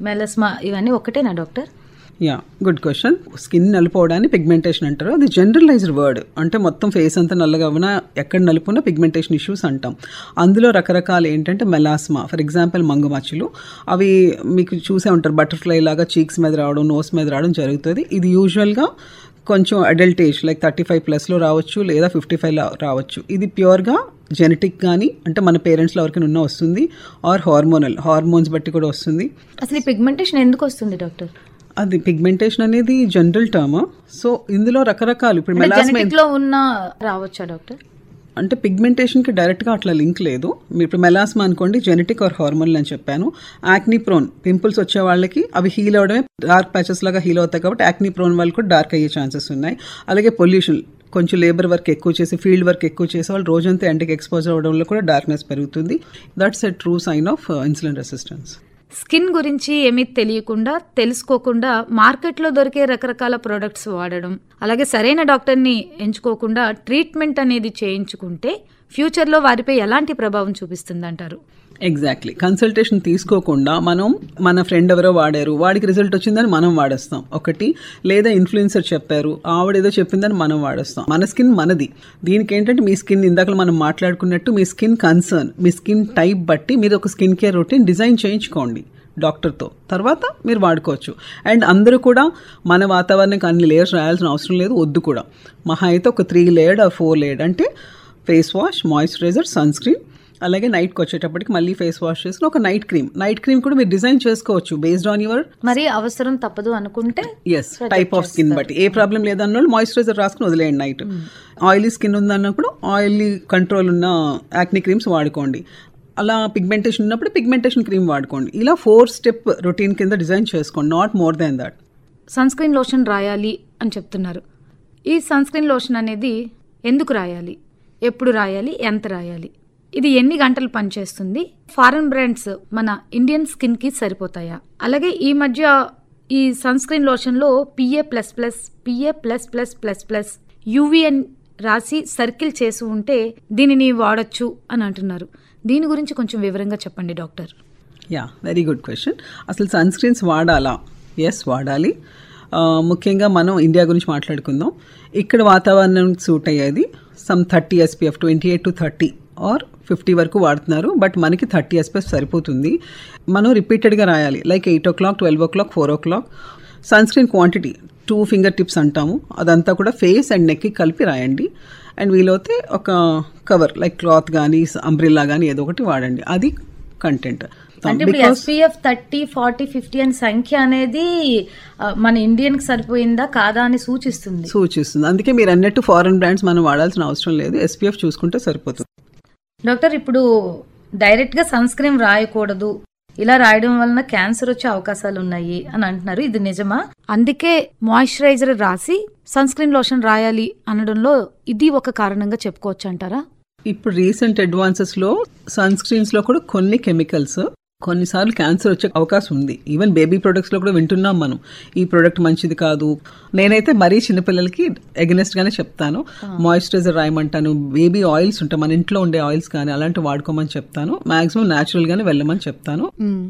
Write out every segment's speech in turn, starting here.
melasma ఇవన్నీ ఒకటేనా doctor yeah good question skin నలుపోవడాన్ని పిగ్మెంటేషన్ అంటారు అది జనరలైజ్డ్ వర్డ్ అంటే మొత్తం ఫేస్ అంతా నల్లగా ఉన్నా ఎక్కడ నలుపున్నా పిగ్మెంటేషన్ ఇష్యూస్ అంటాం అందులో రకరకాలు ఏంటంటే మెలాస్మా ఫర్ ఎగ్జాంపుల్ మంగుమచ్చులు అవి మీకు చూసే ఉంటారు బటర్ఫ్లై లాగా చీక్స్ మీద రావడం నోస్ మీద రావడం జరుగుతుంది ఇది యూజువల్గా కొంచెం adult age like thirty five ప్లస్లో రావచ్చు లేదా ఫిఫ్టీ ఫైవ్లో రావచ్చు ఇది ప్యూర్గా జెనెటిక్ కానీ అంటే మన పేరెంట్స్లో ఎవరికైనా ఉన్న వస్తుంది ఆర్ హార్మోనల్ హార్మోన్స్ బట్టి కూడా వస్తుంది అసలు ఈ పిగ్మెంటేషన్ ఎందుకు వస్తుంది డాక్టర్ అది పిగ్మెంటేషన్ అనేది జనరల్ టర్మ్ సో ఇందులో రకరకాలు ఇప్పుడు మెలాస్మా జెనెటిక్ లో ఉన్న రావచ్చా డాక్టర్ అంటే పిగ్మెంటేషన్కి డైరెక్ట్గా అట్లా లింక్ లేదు మీరు ఇప్పుడు మెలాస్మా అనుకోండి జెనెటిక్ ఆర్ హార్మోనల్ అని చెప్పాను యాక్నీ ప్రోన్ పింపుల్స్ వచ్చే వాళ్ళకి అవి హీల్ అవడమే డార్క్ ప్యాచెస్ లాగా హీల్ అవుతాయి కాబట్టి యాక్నీ ప్రోన్ వాళ్ళు కూడా డార్క్ అయ్యే ఛాన్సెస్ ఉన్నాయి అలాగే పొల్యూషన్ కొంచెం లేబర్ వర్క్ ఎక్కువ చేసి ఫీల్డ్ వర్క్ ఎక్కువ చేసే వాళ్ళు రోజంతా ఎండకి ఎక్స్పోజ్ అవ్వడం వల్ల కూడా డార్క్నెస్ పెరుగుతుంది that's a true sign of insulin resistance skin గురించి ఏమీ తెలియకుండా తెలుసుకోకుండా మార్కెట్లో దొరికే రకరకాల ప్రొడక్ట్స్ వాడడం అలాగే సరైన డాక్టర్ని ఎంచుకోకుండా ట్రీట్మెంట్ అనేది చేయించుకుంటే ఫ్యూచర్లో వారిపై ఎలాంటి ప్రభావం చూపిస్తుందంటారు ఎగ్జాక్ట్లీ కన్సల్టేషన్ తీసుకోకుండా మనం మన ఫ్రెండ్ ఎవరో వాడారు వాడికి రిజల్ట్ వచ్చిందని మనం వాడేస్తాం ఒకటి లేదా ఇన్ఫ్లుయెన్సర్ చెప్పారు ఆవిడేదో చెప్పిందని మనం వాడేస్తాం మన స్కిన్ మనది దీనికి ఏంటంటే మీ స్కిన్ ఇందాక మనం మాట్లాడుకున్నట్టు మీ స్కిన్ కన్సర్న్ మీ స్కిన్ టైప్ బట్టి మీరు ఒక స్కిన్ కేర్ రొటీన్ డిజైన్ చేయించుకోండి డాక్టర్తో తర్వాత మీరు వాడుకోవచ్చు అండ్ అందరూ కూడా మన వాతావరణానికి అన్ని లేయర్స్ రాయాల్సిన అవసరం లేదు వద్దు కూడా మహా అయితే ఒక త్రీ లేయర్డ్ ఆ ఫోర్ లేయర్డ్ అంటే face wash moisturiser sunscreen అలాగే నైట్కి వచ్చేటప్పటికి మళ్ళీ ఫేస్ వాష్ చేసుకుని ఒక నైట్ క్రీమ్ నైట్ క్రీమ్ కూడా మీరు డిజైన్ చేసుకోవచ్చు బేస్డ్ ఆన్ యువర్ మరి అవసరం తప్పదు అనుకుంటే ఎస్ టైప్ ఆఫ్ స్కిన్ బట్టి ఏ ప్రాబ్లం లేదన్న వాళ్ళు మాయిశ్చరైజర్ రాసుకుని వదిలేయండి నైట్ ఆయిలీ స్కిన్ ఉందన్నప్పుడు ఆయిలీ కంట్రోల్ ఉన్న యాక్ని క్రీమ్స్ వాడుకోండి అలా పిగ్మెంటేషన్ ఉన్నప్పుడు పిగ్మెంటేషన్ క్రీమ్ వాడుకోండి ఇలా ఫోర్ స్టెప్ రొటీన్ కింద డిజైన్ చేసుకోండి not more than that sunscreen lotion రాయాలి అని చెప్తున్నారు ఈ సన్ స్క్రీన్ లోషన్ అనేది ఎందుకు రాయాలి ఎప్పుడు రాయాలి ఎంత రాయాలి ఇది ఎన్ని గంటలు పనిచేస్తుంది ఫారెన్ బ్రాండ్స్ మన ఇండియన్ స్కిన్కి సరిపోతాయా అలాగే ఈ మధ్య ఈ సన్ స్క్రీన్ లోషన్లో PA plus plus PA plus plus plus plus యూవిఎన్ రాసి సర్కిల్ చేసి ఉంటే దీనిని వాడొచ్చు అని అంటున్నారు దీని గురించి కొంచెం వివరంగా చెప్పండి doctor yeah very good question అసలు సన్ స్క్రీన్స్ వాడాలా ఎస్ వాడాలి ఆ, ముఖ్యంగా మనం ఇండియా గురించి మాట్లాడుకుందాం ఇక్కడ వాతావరణం సూట్ అయ్యేది some thirty SPF twenty eight to thirty or fifty వరకు వాడుతున్నారు బట్ మనకి థర్టీ ఎస్పీఎఫ్ సరిపోతుంది మనం రిపీటెడ్గా రాయాలి like eight o'clock twelve o'clock four o'clock sunscreen quantity two fingertips అంటాము అదంతా కూడా ఫేస్ అండ్ నెక్కి కలిపి రాయండి అండ్ వీలైతే ఒక కవర్ లైక్ క్లాత్ కానీ అంబ్రిల్లా కానీ ఏదో ఒకటి వాడండి అది కంటెంట్ అంటే ఇప్పుడు ఎస్పీఎఫ్ థర్టీ ఫార్టీ ఫిఫ్టీ అని సంఖ్య అనేది ఆ, మన ఇండియన్ కి సరిపోయిందా కాదా అని సూచిస్తుంది సూచిస్తుంది అందుకే మీరు అన్నట్టు ఫారెన్ బ్రాండ్స్ మనం వాడాల్సిన అవసరం లేదు ఎస్పీఎఫ్ చూసుకుంటే సరిపోతుంది డాక్టర్ ఇప్పుడు డైరెక్ట్ గా సన్ స్క్రీన్ రాయకూడదు ఇలా రాయడం వలన క్యాన్సర్ వచ్చే అవకాశాలు ఉన్నాయి అని అంటున్నారు ఇది నిజమా అందుకే మాయిశ్చరైజర్ రాసి సన్ స్క్రీన్ లోషన్ రాయాలి అనడంలో ఇది ఒక కారణంగా చెప్పుకోవచ్చు అంటారా ఇప్పుడు రీసెంట్ అడ్వాన్సెస్లో సన్ స్క్రీన్స్లో కూడా కొన్ని కెమికల్స్ కొన్నిసార్లు క్యాన్సర్ వచ్చే అవకాశం ఉంది ఈవెన్ బేబీ ప్రొడక్ట్స్లో కూడా వింటున్నాం మనం ఈ ప్రోడక్ట్ మంచిది కాదు నేనైతే మరీ చిన్నపిల్లలకి against గానే చెప్తాను మాయిశ్చరైజర్ రాయమంటాను బేబీ ఆయిల్స్ ఉంటాయి మన ఇంట్లో ఉండే ఆయిల్స్ కానీ అలాంటివి వాడుకోమని చెప్తాను మాక్సిమం న్యాచురల్గానే వెళ్ళమని చెప్తాను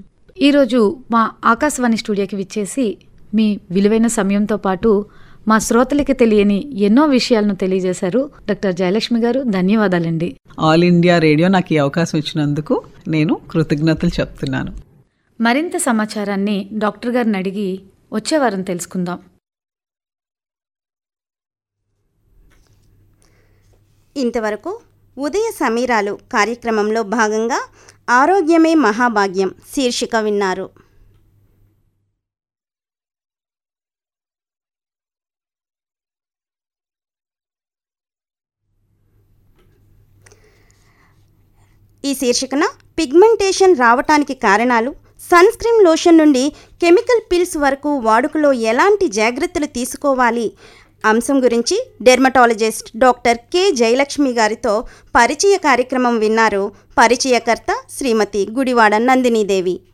ఈరోజు మా ఆకాశవాణి స్టూడియోకి విచ్చేసి మీ విలువైన సమయంతో పాటు మా శ్రోతలకి తెలియని ఎన్నో విషయాలను తెలియజేశారు డాక్టర్ జయలక్ష్మి గారు ధన్యవాదాలండి ఆల్ ఇండియా రేడియో నాకు ఈ అవకాశం ఇచ్చినందుకు నేను కృతజ్ఞతలు చెప్తున్నాను మరింత సమాచారాన్ని డాక్టర్ గారిని అడిగి వచ్చే వారం తెలుసుకుందాం ఇంతవరకు ఉదయ సమీరాలు కార్యక్రమంలో భాగంగా ఆరోగ్యమే మహాభాగ్యం శీర్షిక విన్నారు ఈ శీర్షికన పిగ్మెంటేషన్ రావటానికి కారణాలు సన్ స్క్రీన్ లోషన్ నుండి కెమికల్ పిల్స్ వరకు వాడుకలో ఎలాంటి జాగ్రత్తలు తీసుకోవాలి అంశం గురించి డెర్మటాలజిస్ట్ డాక్టర్ కె జయలక్ష్మి గారితో పరిచయ కార్యక్రమం విన్నారు పరిచయకర్త శ్రీమతి గుడివాడ నందినీదేవి